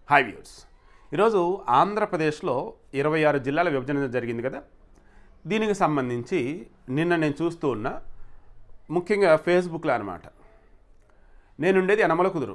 hi viewers ఈరోజు ఆంధ్రప్రదేశ్లో ఇరవై ఆరు జిల్లాల విభజన జరిగింది కదా దీనికి సంబంధించి నిన్న నేను చూస్తూ ఉన్న ముఖ్యంగా ఫేస్బుక్లో అనమాట నేనుండేది యనమల కుదురు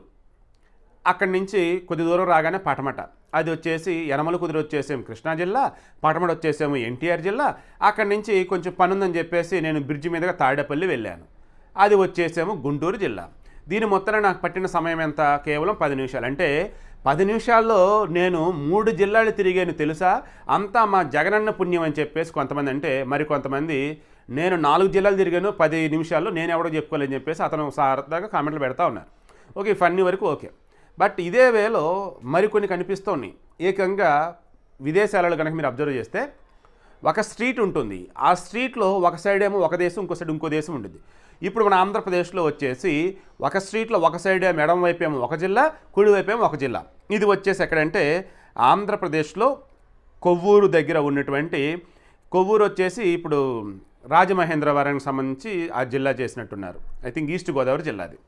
అక్కడి నుంచి కొద్ది దూరం రాగానే పటమట అది వచ్చేసి యనమల కుదురు వచ్చేసేమో కృష్ణా జిల్లా పటమట వచ్చేసేమో ఎన్టీఆర్ జిల్లా అక్కడి నుంచి కొంచెం పని ఉందని చెప్పేసి నేను బ్రిడ్జి మీదుగా తాడేపల్లి వెళ్ళాను అది వచ్చేసేమో గుంటూరు జిల్లా దీని మొత్తాన నాకు పట్టిన సమయం ఎంత కేవలం పది నిమిషాలు అంటే పది నిమిషాల్లో నేను మూడు జిల్లాలు తిరిగాను తెలుసా అంతా మా జగనన్న పుణ్యం అని చెప్పేసి కొంతమంది అంటే మరి కొంతమంది నేను నాలుగు జిల్లాలు తిరిగాను పది నిమిషాల్లో నేను ఎవడో చెప్పుకోలేని చెప్పేసి అతను సరదాగా కామెంట్లు పెడతా ఉన్నారు ఓకే ఫన్నీ వరకు ఓకే బట్ ఇదే వేలో మరికొన్ని కనిపిస్తున్నాయి ఏకంగా విదేశాలలో కనుక మీరు అబ్జర్వ్ చేస్తే ఒక స్ట్రీట్ ఉంటుంది ఆ స్ట్రీట్లో ఒక సైడ్ ఏమో ఒక దేశం ఇంకో సైడ్ ఇంకో దేశం ఉంటుంది ఇప్పుడు మన ఆంధ్రప్రదేశ్లో వచ్చేసి ఒక స్ట్రీట్లో ఒక సైడ్ ఏమో ఎడమ వైపు ఏమో ఒక జిల్లా కుడి వైపు ఏమో ఒక జిల్లా ఇది వచ్చేసి ఎక్కడంటే ఆంధ్రప్రదేశ్లో కొవ్వూరు దగ్గర ఉన్నటువంటి కొవ్వూరు వచ్చేసి ఇప్పుడు రాజమహేంద్రవరానికి సంబంధించి ఆ జిల్లా చేసినట్టున్నారు ఐ థింక్ ఈస్ట్ గోదావరి జిల్లాది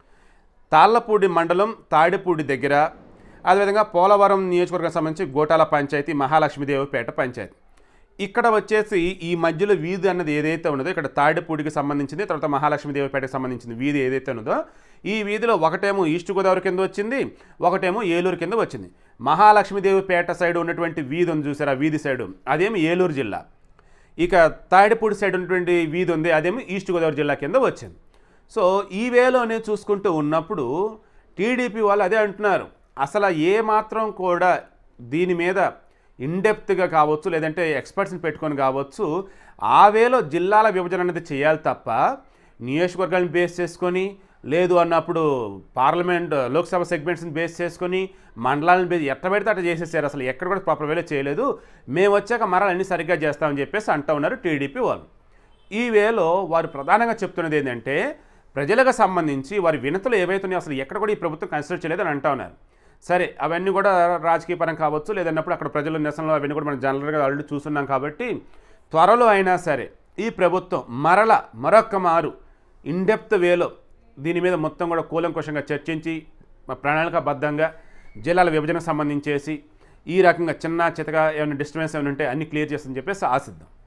తాళ్లపూడి మండలం తాడిపూడి దగ్గర అదేవిధంగా పోలవరం నియోజకవర్గం సంబంధించి గోటాల పంచాయతీ మహాలక్ష్మీదేవిపేట పంచాయతీ ఇక్కడ వచ్చేసి ఈ మధ్యలో వీధి అన్నది ఏదైతే ఉన్నదో ఇక్కడ తాడిపూడికి సంబంధించింది తర్వాత మహాలక్ష్మీదేవిపేటకి సంబంధించిన వీధి ఏదైతే ఉన్నదో ఈ వీధిలో ఒకటేమో ఈస్ట్ గోదావరి కింద వచ్చింది ఒకటేమో ఏలూరు కింద వచ్చింది మహాలక్ష్మీదేవిపేట సైడ్ ఉన్నటువంటి వీధి ఉంది చూసారా వీధి సైడు అదేమో ఏలూరు జిల్లా ఇక తాడిపూడి సైడ్ ఉన్నటువంటి వీధి ఉంది అదేమో ఈస్ట్ గోదావరి జిల్లా కింద వచ్చింది సో ఈ వేలోనే చూసుకుంటూ ఉన్నప్పుడు టీడీపీ వాళ్ళు అదే అంటున్నారు అసలు ఏ మాత్రం కూడా దీని మీద ఇన్డెప్త్గా కావచ్చు లేదంటే ఎక్స్పర్ట్స్ని పెట్టుకొని కావచ్చు ఆ వేలో జిల్లాల విభజన అనేది చేయాలి తప్ప నియోజకవర్గాలను బేస్ చేసుకొని లేదు అన్నప్పుడు పార్లమెంట్ లోక్సభ సెగ్మెంట్స్ని బేస్ చేసుకొని మండలాలను బేస్ ఎట్ట పెడితే అట్లా చేసేసారు అసలు ఎక్కడ కూడా ప్రాపర్ వేలో చేయలేదు మేము వచ్చాక మరాలు అన్ని సరిగ్గా చేస్తామని చెప్పేసి అంటూ ఉన్నారు టీడీపీ వాళ్ళు ఈ వేలో వారు ప్రధానంగా చెప్తున్నది ఏంటంటే ప్రజలకు సంబంధించి వారి వినతులు ఏవైతున్నాయో అసలు ఎక్కడ కూడా ఈ ప్రభుత్వం కన్సిడర్ చేయలేదని అంటా ఉన్నారు సరే అవన్నీ కూడా రాజకీయ పరం కావచ్చు లేదన్నప్పుడు అక్కడ ప్రజల నిరసనలు అవన్నీ కూడా మనం జనరల్గా ఆల్రెడీ చూస్తున్నాం కాబట్టి త్వరలో అయినా సరే ఈ ప్రభుత్వం మరల మరొక్క మారు ఇన్డెప్త్ వేలో దీని మీద మొత్తం కూడా కూలంకుషంగా చర్చించి మా ప్రణాళికాబద్ధంగా జిల్లాల విభజనకు సంబంధించేసి ఈ రకంగా చిన్న చితగా ఏమైనా డిస్టర్బెన్స్ ఏమైనా ఉంటే అన్ని క్లియర్ చేస్తుందని చెప్పేసి ఆశిద్దాం